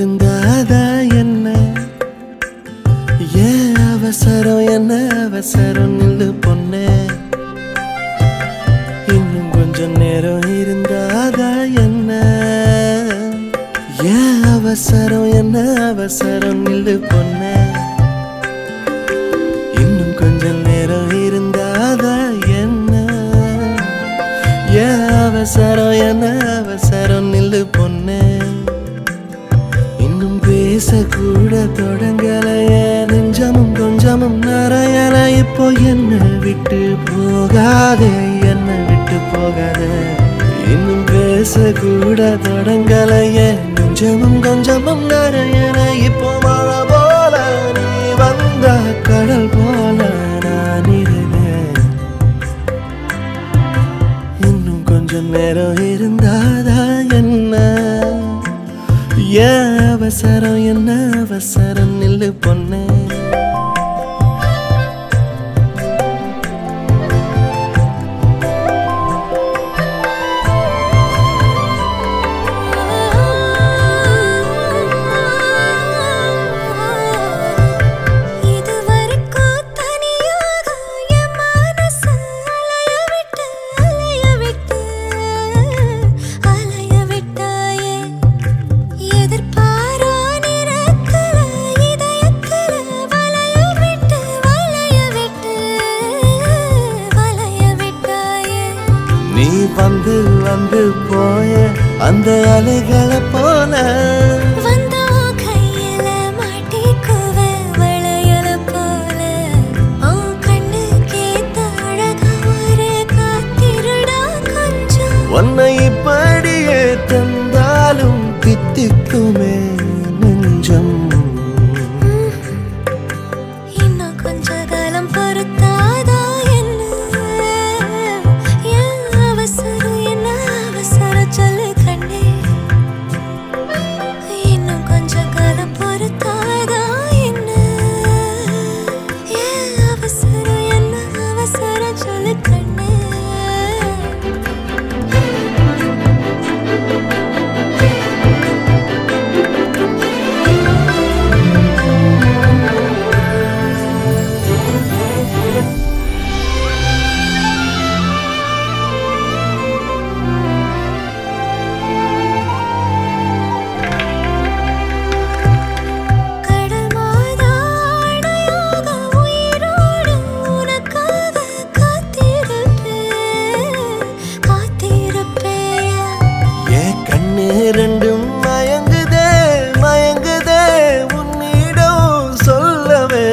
இருந்தாதா என்ன ஏன் அவசரம் என்ன அவசரம் நில்லு பொண்ணே இன்னும் கொஞ்சம் நேரம் இருந்தாதா என்ன ஏன் அவசரம் என்ன அவசரம் நில்லு பொண்ணே இன்னும் கொஞ்சம் நேரம் இருந்தாதா என்ன ஏன் அவசரம் என்ன அவசரம் நில்லு பொண்ணே இன்னும் பேசக்கூட தொடங்கலைய நெஞ்சமும் கொஞ்சமும் நிறையல இப்போ என்ன விட்டு போகாதே என்ன விட்டு போகாதே இன்னும் பேசக்கூட தொடங்கலைய நெஞ்சமும் கொஞ்சமும் நிறையல இப்போ மழை போல நீ வந்த கடல் போல நான் இருந்தேன் இன்னும் கொஞ்சம் நேரம் இருந்தாதா என்ன ஏன் அவசரம் என்ன அவசரம் நில்லு பொண்ணே இதுவரைக்கும் தனியாக என் மனசு அலைய விட்டு அலைய விட்டு அலைய விட்டாயே எதிர்பாரா நிறக்கல இதயக்கல வளைய விட்டு வளைய விட்டு வளைய விட்டாயே நீ வந்து வந்து போய அந்த அலைகளை போல வந்தா கையில மாட்டிக்குவ வளையல போல உன் கண்ணுக்கேத்த அழகா ஒரு காத்திருடா கொஞ்சம் உன்னை இப்படியே தந்தாலும் தித்திக்குமே நெஞ்சம் இன்னும் கொஞ்ச காலம் பொறுத்தாதா என்ன ஏன் அவசரம் என்ன அவசரம் சொல்லு கண்ணே இன்னும் கொஞ்ச காலம் பொறுத்தாதா என்ன ஏன் அவசரம் என்ன அவசரம் சொல்லு கண்ணே கடல் மாதா அணையாக உயிரோடு உனக்காக காத்திருப்பேன் காத்திருப்பேயா என் கண்ணு ரெண்டும் மயங்குதே மயங்குதே உன்னிடம் சொல்லவே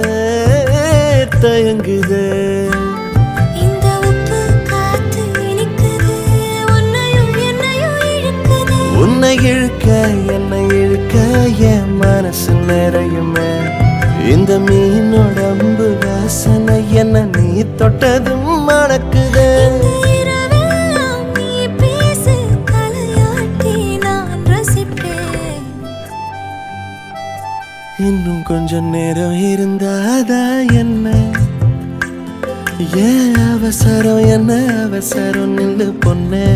தயங்குதே இந்த உப்பு காத்து இனிக்குது உன்னையும் என்னையும் இழுக்குது உன்னை இழுக்க என்னை இழுக்க என் மனசு நிறையுமே இந்த மீனோட அம்பு வாசனை என்ன நீ தொட்டதும் மணக்குதே இந்த இரவெல்லாம் நீ பேசு தலையாட்டி நான் ரசிப்பேன் இன்னும் கொஞ்சம் நேரம் இருந்தாதா என்ன ஏன் அவசரம் என்ன அவசரம் நில்லு பொண்ணே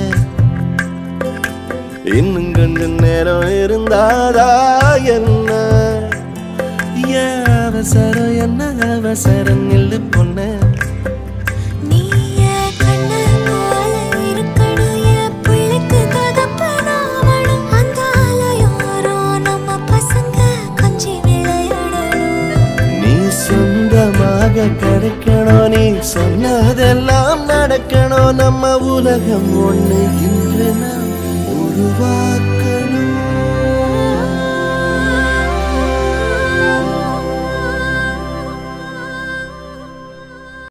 இன்னும் கொஞ்சம் நேரம் இருந்தாதா என்ன ஏன் அவசரம் என்ன அவசரம் நில்லு பொண்ணே நீ என் கண்ணு போல இருக்கணும் என் பிள்ளைக்கு தகப்பனாவணும் அந்த அலையோரம் நம்ம பசங்க கொஞ்சி விளையாடணும் நீ சொந்தமாக கிடைக்கணும் நீ சொன்னதெல்லாம் நடக்கணும் நம்ம உலகம் ஒண்ணு இன்று நாம் உருவாக்கணும்